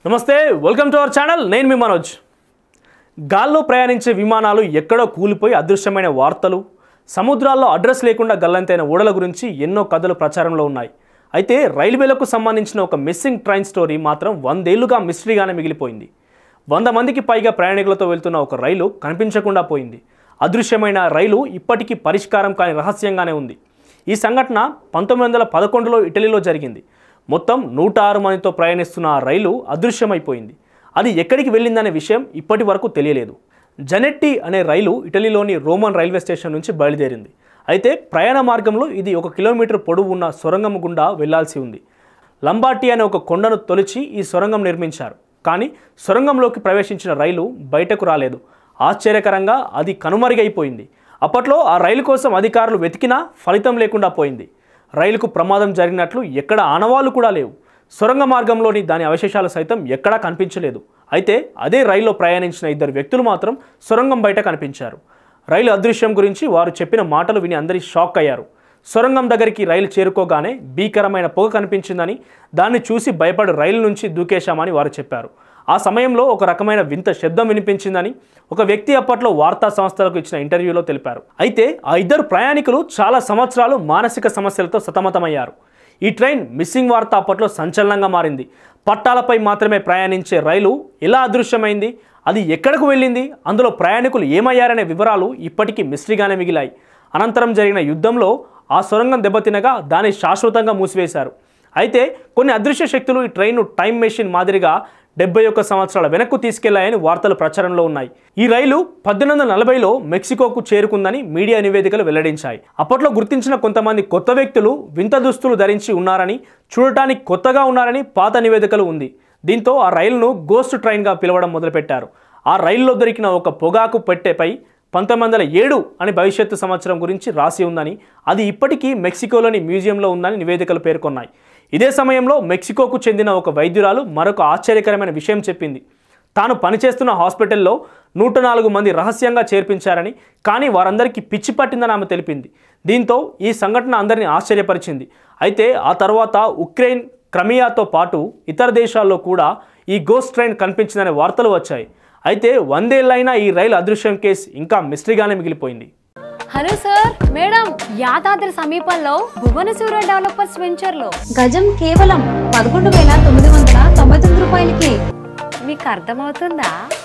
నమస్తే welcome to our channel నేను మీ మనోజ్ గాల్లో ప్రయాణించే విమానాలు ఎక్కడో కూలిపోయి అదృశ్యమైన వార్తలు సముద్రాల్లో అడ్రస్ లేకుండా గల్లంతైన ఓడల గురించి ఎన్నో కథలు ప్రచారంలో ఉన్నాయి అయితే రైల్వేలకు సంబంధించిన ఒక మిస్సింగ్ ట్రైన్ స్టోరీ మాత్రం వందేళ్లుగా మిస్టరీగానే మిగిలిపోయింది వంద మందికి పైగా ప్రయాణికులతో వెళ్తున్న ఒక రైలు కనిపించకుండా పోయింది అదృశ్యమైన రైలు ఇప్పటికీ పరిష్కారం కాని రహస్యంగానే ఉంది ఈ సంఘటన పంతొమ్మిది వందల పదకొండులో ఇటలీలో జరిగింది మొత్తం నూట ఆరు మందితో ప్రయాణిస్తున్న ఆ రైలు అదృశ్యమైపోయింది అది ఎక్కడికి వెళ్ళిందనే విషయం ఇప్పటి వరకు తెలియలేదు జనెట్టి అనే రైలు ఇటలీలోని రోమన్ రైల్వే స్టేషన్ నుంచి బయలుదేరింది అయితే ప్రయాణ మార్గంలో ఇది ఒక కిలోమీటర్ పొడవు ఉన్న సొరంగం గుండా వెళ్లాల్సి ఉంది లంబాటి అనే ఒక కొండను తొలిచి ఈ సొరంగం నిర్మించారు కానీ సొరంగంలోకి ప్రవేశించిన రైలు బయటకు రాలేదు ఆశ్చర్యకరంగా అది కనుమరుగైపోయింది అప్పట్లో ఆ రైలు కోసం అధికారులు వెతికినా ఫలితం లేకుండా పోయింది రైలుకు ప్రమాదం జరిగినట్లు ఎక్కడ ఆనవాళ్లు కూడా లేవు సొరంగ మార్గంలోని దాని అవశేషాలు సైతం ఎక్కడా కనిపించలేదు అయితే అదే రైల్లో ప్రయాణించిన ఇద్దరు వ్యక్తులు మాత్రం సొరంగం బయట కనిపించారు రైలు అదృశ్యం గురించి వారు చెప్పిన మాటలు విని అందరి షాక్ అయ్యారు సొరంగం దగ్గరికి రైలు చేరుకోగానే భీకరమైన పొగ కనిపించిందని దాన్ని చూసి భయపడి రైలు నుంచి దూకేశామని వారు చెప్పారు ఆ సమయంలో ఒక రకమైన వింత శబ్దం వినిపించిందని ఒక వ్యక్తి అప్పట్లో వార్తా సంస్థలకు ఇచ్చిన ఇంటర్వ్యూలో తెలిపారు అయితే ఆ ఇద్దరు ప్రయాణికులు చాలా సంవత్సరాలు మానసిక సమస్యలతో సతమతమయ్యారు ఈ ట్రైన్ మిస్సింగ్ వార్త అప్పట్లో సంచలనంగా మారింది పట్టాలపై మాత్రమే ప్రయాణించే రైలు ఎలా అదృశ్యమైంది అది ఎక్కడకు వెళ్ళింది అందులో ప్రయాణికులు ఏమయ్యారనే వివరాలు ఇప్పటికీ మిస్టరీగానే మిగిలాయి అనంతరం జరిగిన యుద్ధంలో ఆ సొరంగం దెబ్బతినగా దాన్ని శాశ్వతంగా మూసివేశారు అయితే కొన్ని అదృశ్య శక్తులు ఈ ట్రైన్ను టైం మెషిన్ మాదిరిగా డెబ్బై ఒక్క సంవత్సరాల వెనక్కు తీసుకెళ్లాయని వార్తలు ప్రచారంలో ఉన్నాయి ఈ రైలు పద్దెనిమిది వందల నలభైలో మెక్సికోకు చేరుకుందని మీడియా నివేదికలు వెల్లడించాయి అప్పట్లో గుర్తించిన కొంతమంది కొత్త వ్యక్తులు వింత దుస్తులు ధరించి ఉన్నారని చూడటానికి కొత్తగా ఉన్నారని పాత నివేదికలు ఉంది దీంతో ఆ రైలును గోస్ట్ ట్రైన్గా పిలవడం మొదలుపెట్టారు ఆ రైల్లో దొరికిన ఒక పొగాకు పెట్టెపై పంతొమ్మిది వందల ఏడు అని భవిష్యత్తు సంవత్సరం గురించి రాసి ఉందని అది ఇప్పటికీ మెక్సికోలోని మ్యూజియంలో ఉందని నివేదికలు పేర్కొన్నాయి ఇదే సమయంలో మెక్సికోకు చెందిన ఒక వైద్యురాలు మరొక ఆశ్చర్యకరమైన విషయం చెప్పింది తాను పనిచేస్తున్న హాస్పిటల్లో నూట నాలుగు మంది రహస్యంగా చేర్పించారని కానీ వారందరికీ పిచ్చి పట్టిందని ఆమె తెలిపింది దీంతో ఈ సంఘటన అందరినీ ఆశ్చర్యపరిచింది అయితే ఆ తర్వాత ఉక్రెయిన్ క్రమియాతో పాటు ఇతర దేశాల్లో కూడా ఈ గోస్ట్ ట్రైన్ కనిపించిందనే వార్తలు వచ్చాయి అయితే వందేళ్లైనా ఈ రైలు అదృశ్యం కేసు ఇంకా మిస్టరీగానే మిగిలిపోయింది హలో సార్ మేడం యాదాద్రి సమీపంలో భువనసూర డెవలపర్స్ వెంచర్ లో గజం కేవలం పదకొండు వేల తొమ్మిది వందల తొంభై తొమ్మిది రూపాయలకి మీకు అర్థమవుతుందా